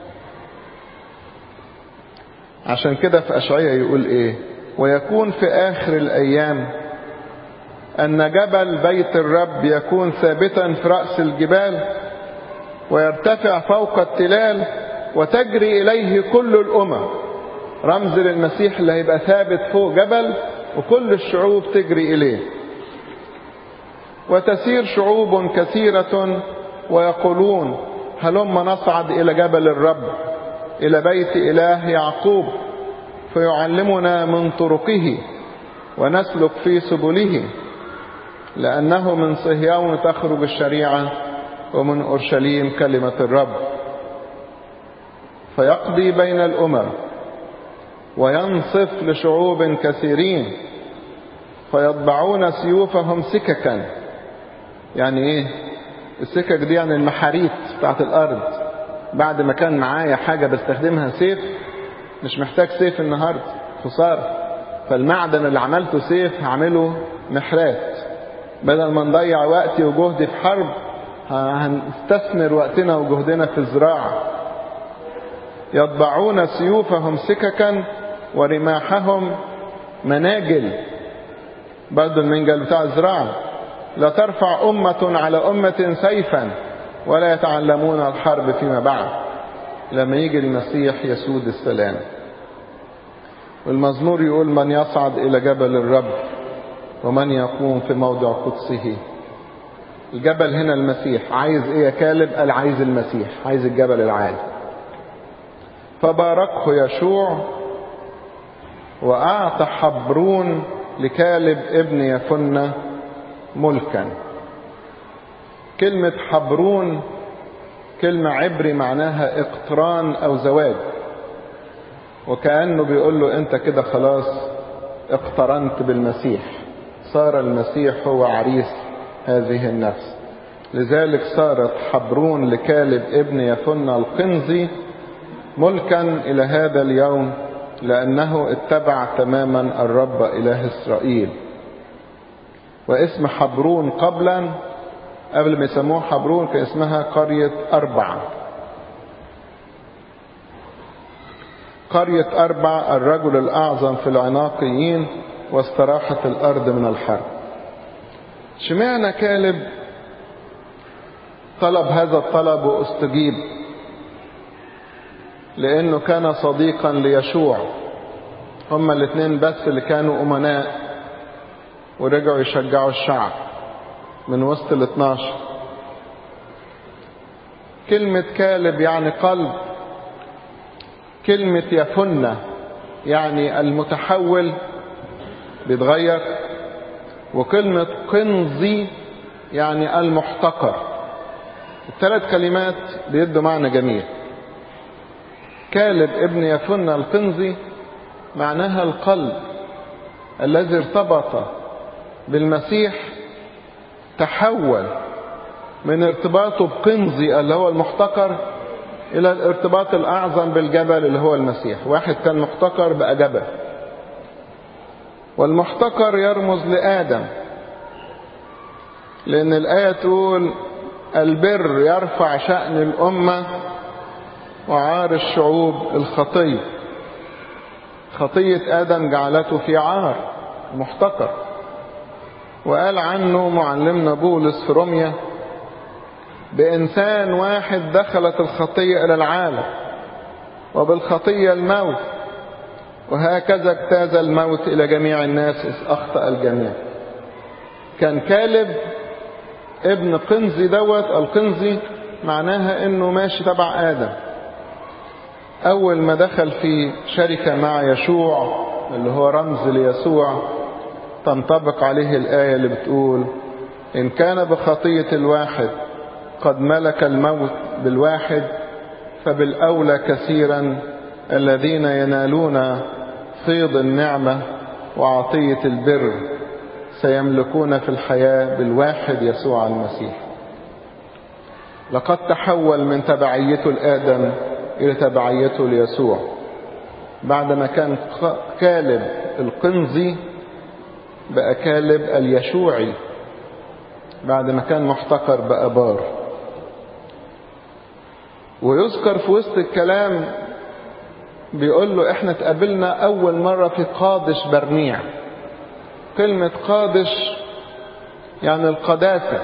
عشان كده في أشعية يقول إيه ويكون في آخر الأيام أن جبل بيت الرب يكون ثابتا في رأس الجبال ويرتفع فوق التلال وتجري إليه كل الأمم رمز للمسيح اللي هيبقى ثابت فوق جبل وكل الشعوب تجري إليه وتسير شعوب كثيرة ويقولون هلم نصعد إلى جبل الرب إلى بيت إله يعقوب فيعلمنا من طرقه ونسلك في سبله لأنه من صهيون تخرج الشريعة ومن أورشليم كلمة الرب فيقضي بين الأمم وينصف لشعوب كثيرين فيطبعون سيوفهم سككا يعني ايه السكك دي يعني المحاريت بتاعت الارض بعد ما كان معايا حاجة بستخدمها سيف مش محتاج سيف النهاردة خسارة فالمعدن اللي عملته سيف هعمله محرات بدل ما نضيع وقتي وجهدي في حرب هنستثمر وقتنا وجهدنا في الزراعة يطبعون سيوفهم سككا ورماحهم مناجل برضه المنجل بتاع الزراعة لا ترفع أمة على أمة سيفا ولا يتعلمون الحرب فيما بعد لما يجي المسيح يسود السلام والمزمور يقول من يصعد إلى جبل الرب ومن يقوم في موضع قدسه الجبل هنا المسيح عايز ايه يا كالب قال عايز المسيح عايز الجبل العالي فباركه يشوع وأعطى حبرون لكالب ابن يفنة ملكا كلمة حبرون كلمة عبري معناها اقتران أو زواج وكأنه بيقول له أنت كده خلاص اقترنت بالمسيح صار المسيح هو عريس هذه النفس لذلك صارت حبرون لكالب ابن يفنة القنزي ملكا إلى هذا اليوم لأنه اتبع تماما الرب إله إسرائيل واسم حبرون قبلا قبل ما يسموه حبرون كان اسمها قرية أربع قرية أربع الرجل الأعظم في العناقيين واستراحت الأرض من الحرب شمعنا كالب طلب هذا الطلب واستجيب لأنه كان صديقا ليشوع هما الاثنين بس اللي كانوا أمناء ورجعوا يشجعوا الشعب من وسط ال 12 كلمة كالب يعني قلب كلمة يفنة يعني المتحول بيتغير وكلمة قنزي يعني المحتقر الثلاث كلمات بيدوا معنى جميل كالب ابن يفن القنزي معناها القلب الذي ارتبط بالمسيح تحول من ارتباطه بقنزي اللي هو المحتقر الى الارتباط الاعظم بالجبل اللي هو المسيح واحد كان محتقر بقى جبل والمحتقر يرمز لادم لان الايه تقول البر يرفع شان الامه وعار الشعوب الخطيه خطيه ادم جعلته في عار محتقر وقال عنه معلمنا بولس في روميا بإنسان واحد دخلت الخطية إلى العالم وبالخطية الموت وهكذا اجتاز الموت إلى جميع الناس إذ أخطأ الجميع كان كالب ابن قنزي دوت القنزي معناها انه ماشي تبع ادم اول ما دخل في شركة مع يشوع اللي هو رمز ليسوع تنطبق عليه الآية اللي بتقول إن كان بخطية الواحد قد ملك الموت بالواحد فبالأولى كثيرا الذين ينالون فيض النعمة وعطية البر سيملكون في الحياة بالواحد يسوع المسيح لقد تحول من تبعيته لآدم إلى تبعيته ليسوع بعدما كان كالب القنزي بقى كالب اليشوعي بعد ما كان محتقر بقى بار ويذكر في وسط الكلام بيقول له احنا اتقابلنا اول مرة في قادش برنيع كلمة قادش يعني القداسة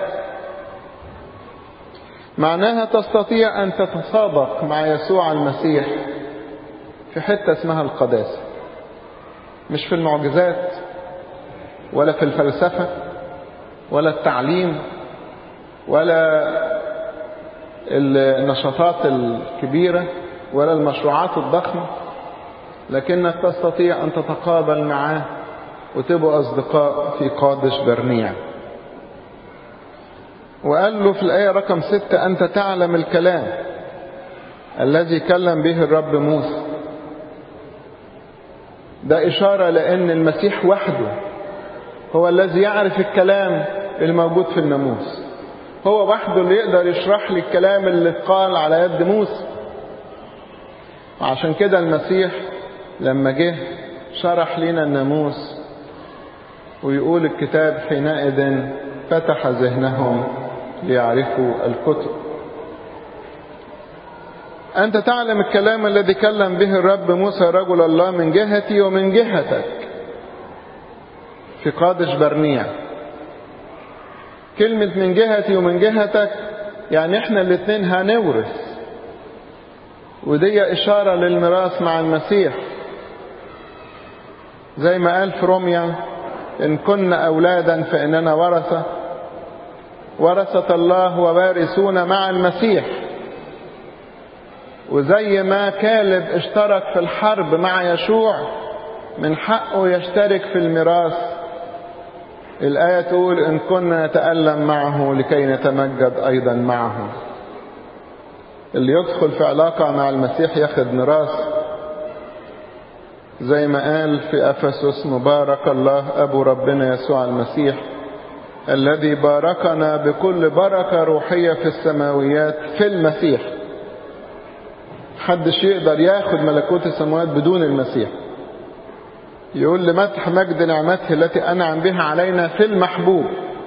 معناها تستطيع ان تتصادق مع يسوع المسيح في حتة اسمها القداسة مش في المعجزات ولا في الفلسفة ولا التعليم ولا النشاطات الكبيرة ولا المشروعات الضخمة لكنك تستطيع أن تتقابل معاه وتبقوا أصدقاء في قادش برنيع وقال له في الآية رقم ستة أنت تعلم الكلام الذي كلم به الرب موسى ده إشارة لأن المسيح وحده هو الذي يعرف الكلام الموجود في الناموس هو وحده اللي يقدر يشرح لي الكلام اللي اتقال على يد موسى وعشان كده المسيح لما جه شرح لنا الناموس ويقول الكتاب حينئذ فتح ذهنهم ليعرفوا الكتب أنت تعلم الكلام الذي كلم به الرب موسى رجل الله من جهتي ومن جهتك في قادش برنيع كلمة من جهتي ومن جهتك يعني احنا الاتنين هنورث ودي إشارة للميراث مع المسيح زي ما قال في روميا إن كنا أولادا فإننا ورثة ورثة الله ووارثون مع المسيح وزي ما كالب اشترك في الحرب مع يشوع من حقه يشترك في الميراث الآية تقول إن كنا نتألم معه لكي نتمجد أيضا معه اللي يدخل في علاقة مع المسيح ياخد ميراث زي ما قال في أفسس مبارك الله أبو ربنا يسوع المسيح الذي باركنا بكل بركة روحية في السماويات في المسيح محدش يقدر ياخد ملكوت السماوات بدون المسيح يقول لمدح مجد نعمته التي أنعم بها علينا في المحبوب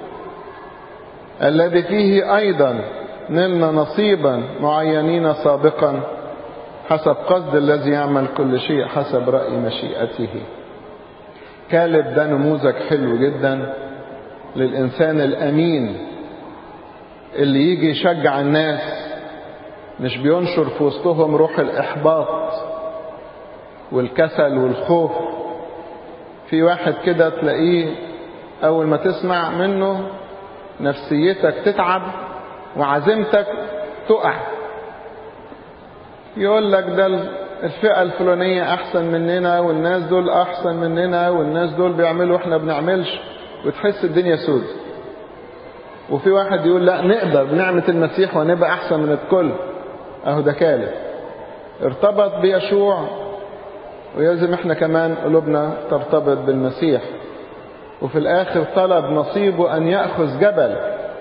الذي فيه أيضا نلنا نصيبا معينين سابقا حسب قصد الذي يعمل كل شيء حسب رأي مشيئته كالب ده نموذج حلو جدا للإنسان الأمين اللي يجي يشجع الناس مش بينشر في وسطهم روح الإحباط والكسل والخوف في واحد كده تلاقيه أول ما تسمع منه نفسيتك تتعب وعزيمتك تقع يقول لك ده الفئة الفلانية أحسن مننا والناس دول أحسن مننا والناس دول بيعملوا إحنا بنعملش وتحس الدنيا سود وفي واحد يقول لا نقدر بنعمة المسيح ونبقى أحسن من الكل أهو ده كالف ارتبط بيشوع ويلزم احنا كمان قلوبنا ترتبط بالمسيح وفي الآخر طلب نصيبه أن يأخذ جبل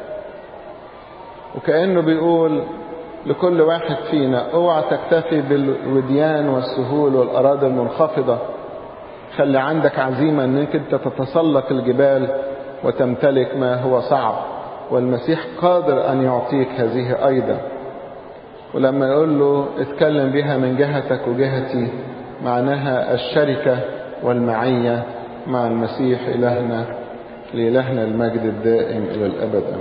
وكأنه بيقول لكل واحد فينا اوعى تكتفي بالوديان والسهول والأراضي المنخفضة خلي عندك عزيمة انك انت تتسلق الجبال وتمتلك ما هو صعب والمسيح قادر ان يعطيك هذه ايضا ولما يقول له اتكلم بها من جهتك وجهتي معناها الشركة والمعية مع المسيح إلهنا لإلهنا المجد الدائم إلى الأبد أمين